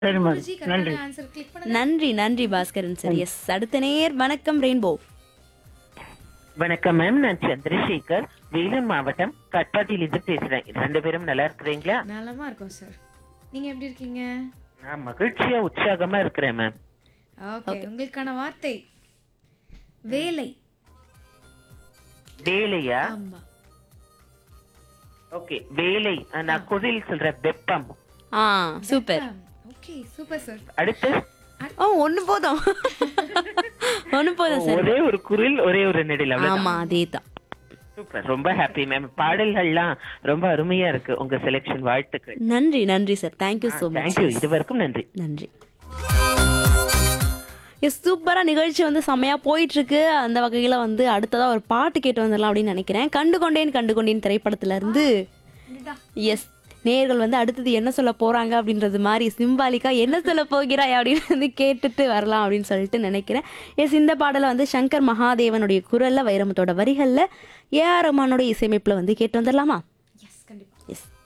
சரி குருஜி மேடம் நன்றி கரெக்டான ஆன்சர் கிளிக் பண்ணுங்க நன்றி நன்றி பாஸ்கரன் சார் எஸ் அடுத்த நேர் வணக்கம் ரெயின்போ வணக்கம் மேம் நான் சந்திரசேகர் வேலூர் மாவட்டம் கட்பாட்டிலிருந்து பேசுறேன் ரெண்டு பேரும் நல்லா இருக்கிறீங்களா நலமா இருக்கும் சார் நீங்க எப்படி இருக்கீங்க நான் மகிழ்ச்சியா உற்சாகமா இருக்கிறேன் மேம் ஓகே உங்களுக்கான வார்த்தை வேலை வேலையா ஆமா ஓகே வேலை அஹ், நான் குரில் சொல்றேன் வெப்பம் ஆ சூப்பர் ஓகே சூப்பர் சார் அடுத்து ஓ ஒண்ணு போதும் ஒண்ணு போதும் சார் ஒரே ஒரு குரில் ஒரே ஒரு நெடில் அவ்வளவுதான் ஆமா அதே தான் சூப்பர் ரொம்ப ஹாப்பி மேம் பாடல்கள்லாம் ரொம்ப அருமையா இருக்கு உங்க செலெக்ஷன் வாழ்த்துக்கள் நன்றி நன்றி sir thank you so much thank you இது வரைக்கும் நன்றி நன்றி எஸ் சூப்பராக நிகழ்ச்சி வந்து செம்மையாக போயிட்டு இருக்கு அந்த வகையில் வந்து அடுத்ததாக ஒரு பாட்டு கேட்டு வந்துடலாம் அப்படின்னு நினைக்கிறேன் கண்டு கொண்டேன் கண்டு கொண்டேன் திரைப்படத்துல இருந்து எஸ் நேர்கள் வந்து அடுத்தது என்ன சொல்ல போறாங்க அப்படின்றது மாதிரி சிம்பாலிக்கா என்ன சொல்ல போகிறாய் அப்படின்னு வந்து கேட்டுட்டு வரலாம் அப்படின்னு சொல்லிட்டு நினைக்கிறேன் எஸ் இந்த பாடலை வந்து சங்கர் மகாதேவனுடைய குரல்ல வைரமுத்தோட வரிகளில் ஏஆர் ரஹ்மானோட இசையமைப்பில் வந்து கேட்டு வந்துடலாமா எஸ் கண்டிப்பா எஸ்